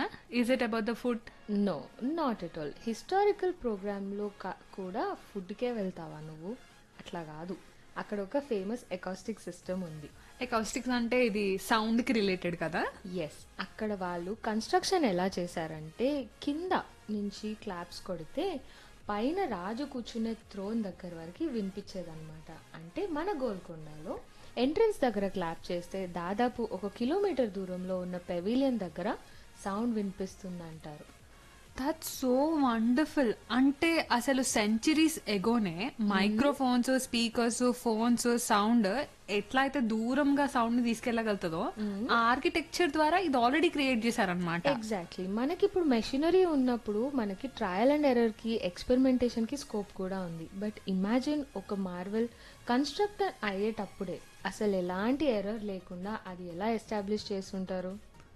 is it about the food no not at all historical ప్రోగ్రాంలో కూడా ఫుడ్కే వెళ్తావా నువ్వు అట్లా కాదు అక్కడ ఒక ఫేమస్ ఎకాస్టిక్ సిస్టమ్ ఉంది ఎకౌస్టిక్స్ అంటే ఇది సౌండ్ కి రిలేటెడ్ కదా ఎస్ అక్కడ వాళ్ళు కన్స్ట్రక్షన్ ఎలా చేశారంటే కింద నుంచి క్లాప్స్ కొడితే పైన రాజు కూర్చునే థ్రోన్ దగ్గర వరకు వినిపించేదన్నమాట అంటే మన గోల్కొండలో ఎంట్రన్స్ దగ్గర క్లాప్ చేస్తే దాదాపు ఒక కిలోమీటర్ దూరంలో ఉన్న పెవిలియన్ దగ్గర సౌండ్ వినిపిస్తుంది అంటారు దట్స్ సో వండర్ఫుల్ అంటే అసలు సెంచరీస్ ఎగోనే మైక్రోఫోన్స్ స్పీకర్స్ ఫోన్స్ సౌండ్ ఎట్లా అయితే దూరంగా సౌండ్ ని తీసుకెళ్లగలుగుతుందో ఆ ఆర్కిటెక్చర్ ద్వారా ఇది ఆల్రెడీ క్రియేట్ చేశారనమాట ఎగ్జాక్ట్లీ మనకి ఇప్పుడు మెషినరీ ఉన్నప్పుడు మనకి ట్రయల్ అండ్ ఎర్రర్ కి ఎక్స్పెరిమెంటేషన్ కి స్కోప్ కూడా ఉంది బట్ ఇమాజిన్ ఒక మార్వెల్ కన్స్ట్రక్ట్ అయ్యేటప్పుడే అసలు ఎలాంటి ఎర్రర్ లేకుండా అది ఎలా ఎస్టాబ్లిష్ చేస్తుంటారు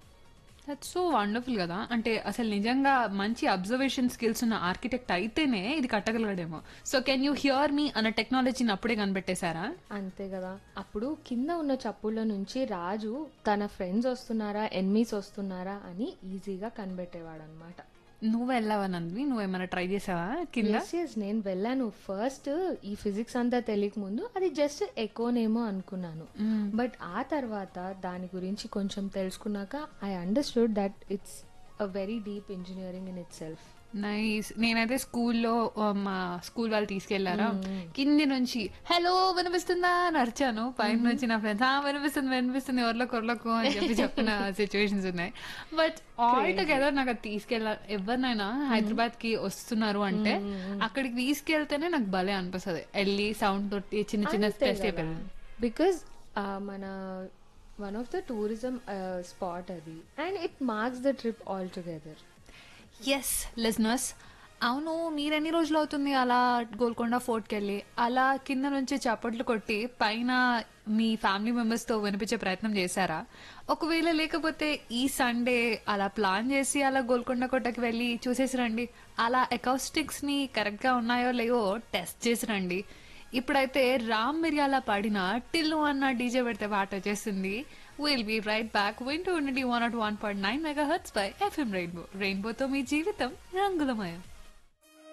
దట్స్ సో వండర్ఫుల్ కదా అంటే అసలు నిజంగా మంచి అబ్జర్వేషన్ స్కిల్స్ ఉన్న ఆర్కిటెక్ట్ అయితేనే ఇది కట్టగలగడేమో so can you hear me అన్న టెక్నాలజీని అప్పుడే కనిపెట్టేశారా అంతే కదా అప్పుడు కింద ఉన్న చప్పుళ్ళ నుంచి రాజు తన ఫ్రెండ్స్ వస్తున్నారా ఎన్మీస్ వస్తున్నారా అని ఈజీగా కనిపెట్టేవాడు అనమాట నువ్వు వెళ్ళావా నంద్వి నువ్వేమైనా ట్రై చేసావా కింద ఎస్ ఎస్ నేను వెళ్ళాను ఫస్ట్ ఈ ఫిజిక్స్ అంతా తెలియక ముందు అది జస్ట్ ఎకోనేమో అనుకున్నాను బట్ ఆ తర్వాత దాని గురించి కొంచెం తెలుసుకున్నాక I understood that it's a very deep engineering in itself nice నేనైతే స్కూల్లో ఆ, మా స్కూల్ వాళ్ళు తీసుకెళ్లారా కింది నుంచి హలో వినిపిస్తుందా అని అరిచాను పైన నుంచి నా ఫ్రెండ్స్ ఆ వినిపిస్తుంది వినిపిస్తుంది ఎవరిలోకి ఎవరిలోకి అని చెప్పి చెప్పిన సిచ్యువేషన్స్ ఉన్నాయి బట్ ఆల్ టుగెదర్ నాకు అది తీసుకెళ్ళ ఎవరినైనా హైదరాబాద్ కి వస్తున్నారు అంటే అక్కడికి తీసుకెళ్తేనే నాకు భలే అనిపిస్తుంది వెళ్ళి సౌండ్ తోటి చిన్న చిన్న టెస్ట్ అయిపోయింది బికాస్ మన one of the tourism spot అది and it marks the trip all together yes listeners అవును మీరు ఎన్ని రోజులు అవుతుంది అలా గోల్కొండ ఫోర్ట్కి వెళ్ళి అలా కింద నుంచి చప్పట్లు కొట్టి పైన మీ ఫ్యామిలీ మెంబర్స్ తో వినిపించే ప్రయత్నం చేశారా ఒకవేళ లేకపోతే ఈ సండే అలా ప్లాన్ చేసి అలా గోల్కొండ కోటకి వెళ్ళి చూసేసి రండి అలా అకౌస్టిక్స్ ని కరెక్ట్ గా ఉన్నాయో లేవో టెస్ట్ చేసి రండి ఇప్పుడైతే రామ్ మిర్యాల పాడిన టిల్లు అన్న డీజే పెడితే పాట వచ్చేసింది విల్ బి రైట్ బ్యాక్ వింటూ ఉండండి one nought one point nine megahertz by FM Rainbow రెయిన్బోతో మీ జీవితం రంగులమయం